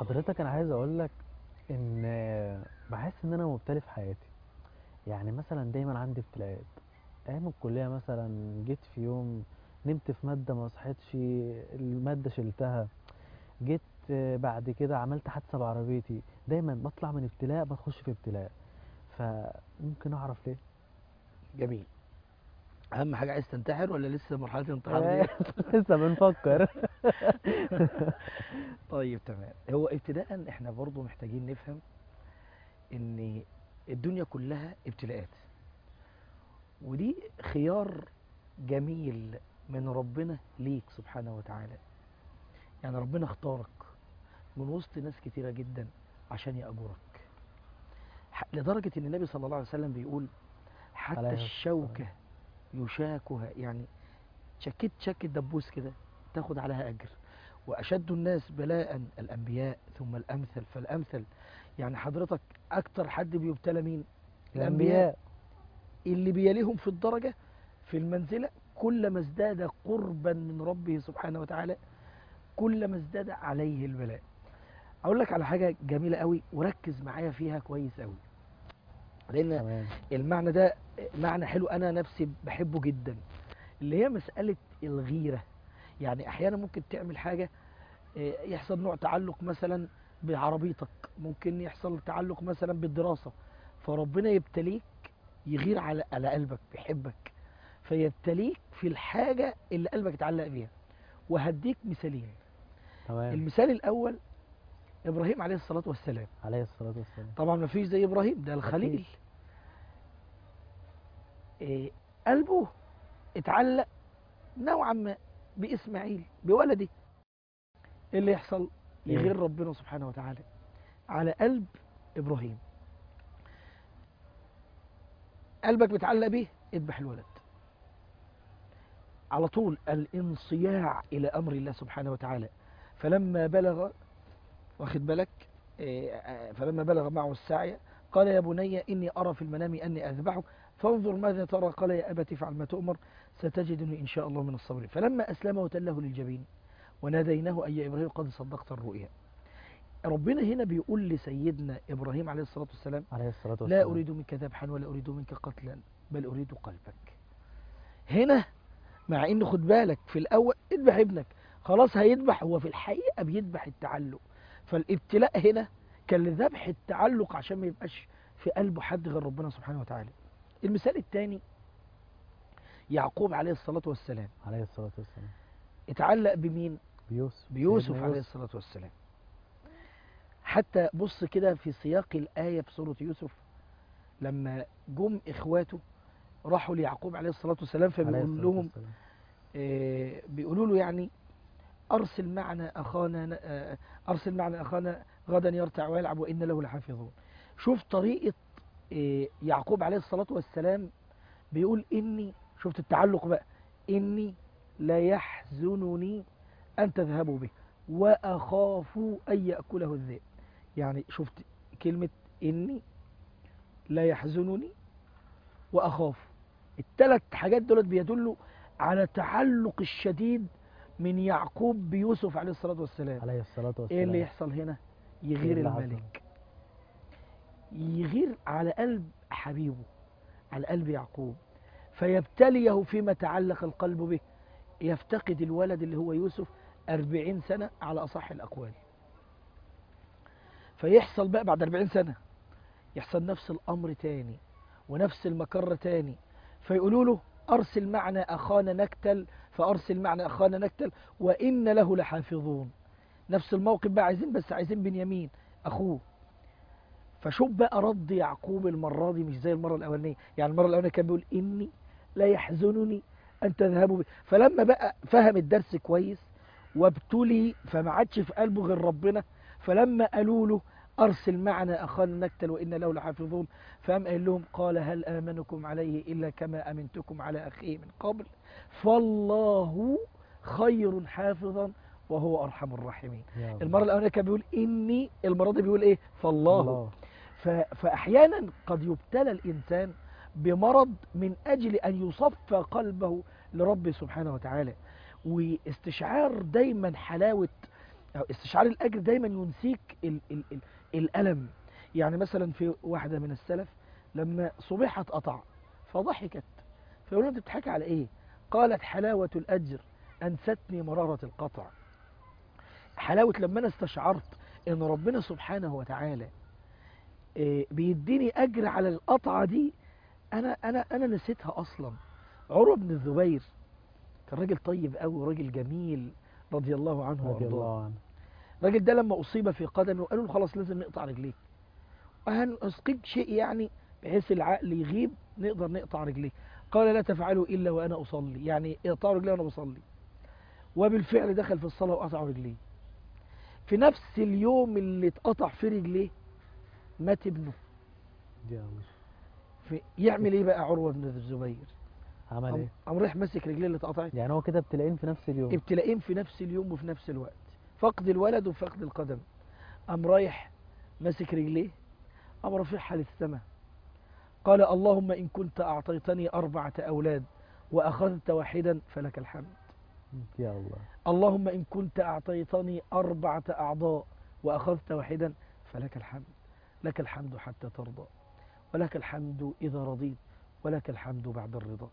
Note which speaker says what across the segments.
Speaker 1: حضرتك انا عايز اقول لك ان بحس ان انا مبتلي في حياتي يعني مثلا دايما عندي ابتلاءات ايام الكليه مثلا جيت في يوم نمت في ماده ما صحيتش الماده شلتها جيت بعد كده عملت حادثه بعربيتي دايما بطلع من ابتلاء بخش في ابتلاء فممكن اعرف ليه
Speaker 2: جميل اهم حاجه عايز تنتحر ولا لسه مرحله الانتحار دي
Speaker 1: لسه بنفكر
Speaker 2: طيب تمام هو ابتداء احنا برضو محتاجين نفهم ان الدنيا كلها ابتلاءات ودي خيار جميل من ربنا ليك سبحانه وتعالى يعني ربنا اختارك من وسط ناس كتيرة جدا عشان يأجرك ح- لدرجة ان النبي صلى الله عليه وسلم بيقول حتى
Speaker 1: عليه الصلاة
Speaker 2: الشوكة يشاكها يعني شكيت شك دبوس كده تاخد عليها أجر وأشد الناس بلاء الأنبياء ثم الأمثل فالأمثل يعني حضرتك أكتر حد بيبتلى مين؟
Speaker 1: الانبياء
Speaker 2: اللي بيليهم في الدرجة في المنزلة كلما ازداد قربا من ربه سبحانه وتعالى كلما ازداد عليه البلاء أقول لك على حاجة جميلة قوي وركز معايا فيها كويس قوي لأن
Speaker 1: تمام
Speaker 2: المعنى ده معنى حلو أنا نفسي بحبه جدا اللي هي مسألة الغيرة يعني أحيانا ممكن تعمل حاجة آه، يحصل نوع تعلق مثلا بعربيتك ممكن يحصل تعلق مثلا بالدراسة فربنا يبتليك يغير على على قلبك بيحبك فيبتليك في الحاجة اللي قلبك اتعلق بيها وهديك مثالين
Speaker 1: تمام
Speaker 2: المثال الأول إبراهيم عليه الصلاة والسلام
Speaker 1: عليه الصلاه والسلام
Speaker 2: طبعا ما فيش زي إبراهيم ده الخليل إيه قلبه اتعلق نوعا ما بإسماعيل بولده إيه اللي يحصل
Speaker 1: إيه؟
Speaker 2: يغير ربنا سبحانه وتعالى على قلب إبراهيم قلبك متعلق بيه اذبح الولد على طول الانصياع إلى أمر الله سبحانه وتعالى فلما بلغ واخد بالك إيه، آه، فلما بلغ معه السعي قال يا بني إني أرى في المنام أني أذبحك فانظر ماذا ترى قال يا أبت افعل ما تؤمر ستجدني إن شاء الله من الصابرين فلما أسلم وتله للجبين وناديناه أي إبراهيم قد صدقت الرؤيا ربنا هنا بيقول لسيدنا إبراهيم عليه الصلاة والسلام
Speaker 1: عليه الصلاه والسلام
Speaker 2: لا أريد منك ذبحا ولا أريد منك قتلا بل أريد قلبك هنا مع إن خد بالك في الأول اذبح ابنك خلاص هيذبح هو في الحقيقة بيذبح التعلق فالابتلاء هنا كان لذبح التعلق عشان ما يبقاش في قلبه حد غير ربنا سبحانه وتعالى المثال الثاني يعقوب عليه الصلاة والسلام
Speaker 1: عليه الصلاه والسلام
Speaker 2: اتعلق بمين
Speaker 1: بيوسف
Speaker 2: بيوسف
Speaker 1: سيدنا
Speaker 2: عليه الصلاة والسلام حتى بص كده في سياق الآية في سورة يوسف لما جم إخواته راحوا ليعقوب عليه الصلاة والسلام
Speaker 1: عليه
Speaker 2: فبيقول
Speaker 1: الصلاة
Speaker 2: لهم
Speaker 1: والسلام.
Speaker 2: آه، بيقولوا له يعني أرسل معنا أخانا آه، أرسل معنا أخانا غدا يرتع ويلعب وإن له لحافظون شوف طريقة آه، يعقوب عليه الصلاة والسلام بيقول إني شفت التعلق بقى إني لا يحزنني أن تذهبوا به وأخاف أن يأكله الذئب يعني شفت كلمة إني لا يحزنني وأخاف الثلاث حاجات دولت بيدلوا على تعلق الشديد من يعقوب بيوسف عليه الصلاة والسلام
Speaker 1: عليه الصلاه والسلام
Speaker 2: ايه اللي يحصل هنا يغير
Speaker 1: اللي حصل؟
Speaker 2: الملك يغير على قلب حبيبه على قلب يعقوب فيبتليه فيما تعلق القلب به يفتقد الولد اللي هو يوسف أربعين سنة على أصح الأقوال فيحصل بقى بعد أربعين سنة يحصل نفس الأمر تاني ونفس المكرة تاني فيقولوا له أرسل معنا أخانا نكتل فأرسل معنا أخانا نكتل وإن له لحافظون نفس الموقف بقى عايزين بس عايزين بنيامين أخوه فشوف بقى رد يعقوب المرة دي مش زي المرة الأولانية يعني المرة الأولانية كان بيقول إني لا يحزنني أن تذهبوا به فلما بقى فهم الدرس كويس وابتلي فما عادش في قلبه غير ربنا فلما قالوا له أرسل معنا أخانا نكتل وإن له لحافظون فقام قال لهم قال هل آمنكم عليه إلا كما أمنتكم على أخيه من قبل فالله خير حافظا وهو أرحم الراحمين
Speaker 1: يا الله.
Speaker 2: المرة الأولانية كان بيقول إني المرة دي بيقول إيه فالله
Speaker 1: الله
Speaker 2: ف... فأحيانا قد يبتلى الإنسان بمرض من أجل أن يصفى قلبه لرب سبحانه وتعالى واستشعار دايما حلاوة أو استشعار الأجر دايما ينسيك ال ال ال الألم يعني مثلا في واحدة من السلف لما صبيحة اتقطع فضحكت فيقول لها انت بتضحكي على ايه قالت حلاوة الأجر أنستني مرارة القطع حلاوة لما أنا استشعرت إن ربنا سبحانه وتعالى إيه، بيديني أجر على القطعة دي أنا أنا أنا نسيتها أصلا عروة بن الزبير كان راجل طيب قوي راجل جميل رضي الله عنه
Speaker 1: رضي
Speaker 2: وارضاه
Speaker 1: الله عنه
Speaker 2: الراجل ده لما أصيب في قدمه قالوا له خلاص لازم نقطع رجليك وهنسقيك شيء يعني بحيث العقل يغيب نقدر نقطع رجليك قال لا تفعلوا إلا وأنا أصلي يعني اقطعوا رجلي وأنا بصلي وبالفعل دخل في الصلاة وقطعوا رجليه في نفس اليوم اللي اتقطع في رجليه مات ابنه
Speaker 1: دي الله
Speaker 2: في يعمل ايه بقى عروة بن الزبير
Speaker 1: عمل
Speaker 2: قام
Speaker 1: ايه
Speaker 2: قام رايح ماسك رجليه اللي اتقطعت
Speaker 1: يعني هو كده ابتلاقين في نفس اليوم
Speaker 2: ابتلاقين في نفس اليوم وفي نفس الوقت فقد الولد وفقد القدم قام رايح ماسك رجليه قام رافعها للسماء قال اللهم إن كنت أعطيتني أربعة أولاد وأخذت واحدا فلك الحمد
Speaker 1: يا الله
Speaker 2: اللهم إن كنت أعطيتني أربعة أعضاء وأخذت واحدا فلك الحمد لك الحمد حتى ترضى ولك الحمد إذا رضيت ولك الحمد بعد الرضا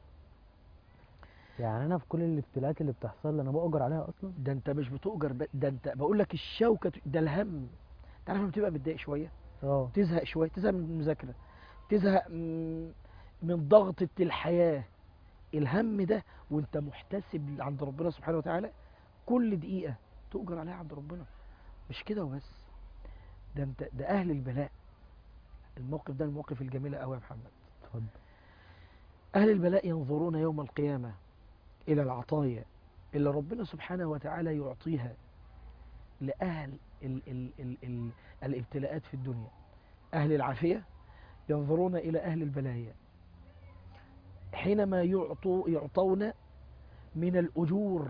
Speaker 1: يعني انا في كل الابتلاءات اللي بتحصل لي انا بأجر عليها اصلا
Speaker 2: ده انت مش بتؤجر ب- ده انت بقول لك الشوكة ده الهم انت عارف لما بتبقى متضايق شوية
Speaker 1: اه
Speaker 2: تزهق شوية تزهق من المذاكرة تزهق م- من ضغطة الحياة الهم ده وانت محتسب عند ربنا سبحانه وتعالى كل دقيقة تؤجر عليها عند ربنا مش كده وبس ده انت ده اهل البلاء الموقف ده الموقف الجميل قوي يا محمد
Speaker 1: اتفضل
Speaker 2: أهل البلاء ينظرون يوم القيامة إلى العطايا اللي ربنا سبحانه وتعالى يعطيها لأهل ال ال ال ال الابتلاءات في الدنيا أهل العافية ينظرون إلى أهل البلايا حينما يعطوا يعطون من الأجور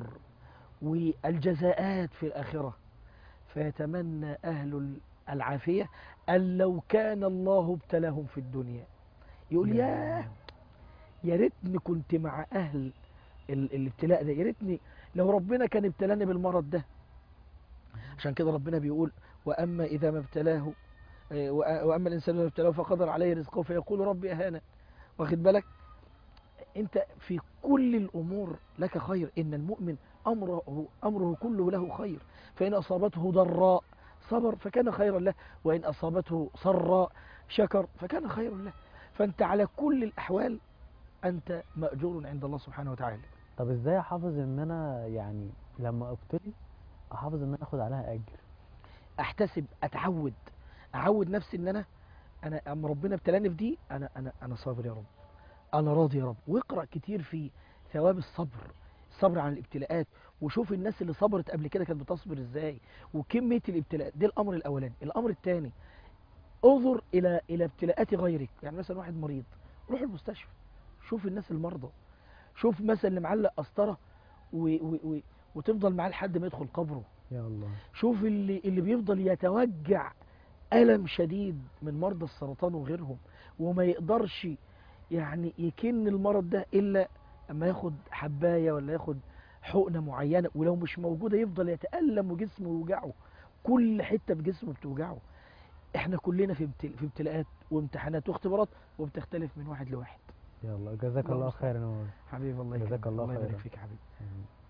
Speaker 2: والجزاءات في الآخرة فيتمنى أهل العافية أن لو كان الله ابتلاهم في الدنيا يقول ياه يا ريتني كنت مع اهل ال- الابتلاء ده يا ريتني لو ربنا كان ابتلاني بالمرض ده عشان كده ربنا بيقول واما اذا ما ابتلاه آه، وأ- واما الانسان اذا ابتلاه فقدر عليه رزقه فيقول ربي اهانا واخد بالك انت في كل الامور لك خير ان المؤمن امره امره كله له خير فان اصابته ضراء صبر فكان خيرا له وان اصابته سراء شكر فكان خيرا له فانت على كل الاحوال أنت مأجور عند الله سبحانه وتعالى
Speaker 1: طب ازاي احافظ ان انا يعني لما ابتلي احافظ ان انا اخد عليها اجر
Speaker 2: أحتسب أتعود أعود نفسي إن أنا أنا أما ربنا ابتلاني في دي أنا أنا أنا صابر يا رب أنا راضي يا رب واقرأ كتير في ثواب الصبر الصبر عن الابتلاءات وشوف الناس اللي صبرت قبل كده كانت بتصبر ازاي وكمية الابتلاءات ده الأمر الأولاني الأمر الثاني انظر إلى إلى ابتلاءات غيرك يعني مثلا واحد مريض روح المستشفى شوف الناس المرضى شوف مثلا اللي معلق قسطرة و... و... و... وتفضل معاه لحد ما يدخل قبره
Speaker 1: يا الله
Speaker 2: شوف اللي اللي بيفضل يتوجع ألم شديد من مرضى السرطان وغيرهم وما يقدرش يعني يكن المرض ده إلا أما ياخد حباية ولا ياخد حقنة معينة ولو مش موجودة يفضل يتألم وجسمه يوجعه كل حتة في جسمه بتوجعه احنا كلنا في ابتل... في ابتلاءات وامتحانات واختبارات وبتختلف من واحد لواحد
Speaker 1: يا الله جزاك
Speaker 2: الله
Speaker 1: الله
Speaker 2: المستعان.
Speaker 1: خيرا يا مولانا.
Speaker 2: حبيبي الله
Speaker 1: جزاك
Speaker 2: يكرمك
Speaker 1: الله
Speaker 2: الله يبارك
Speaker 1: خيرا.
Speaker 2: فيك يا حبيبي
Speaker 1: آمين.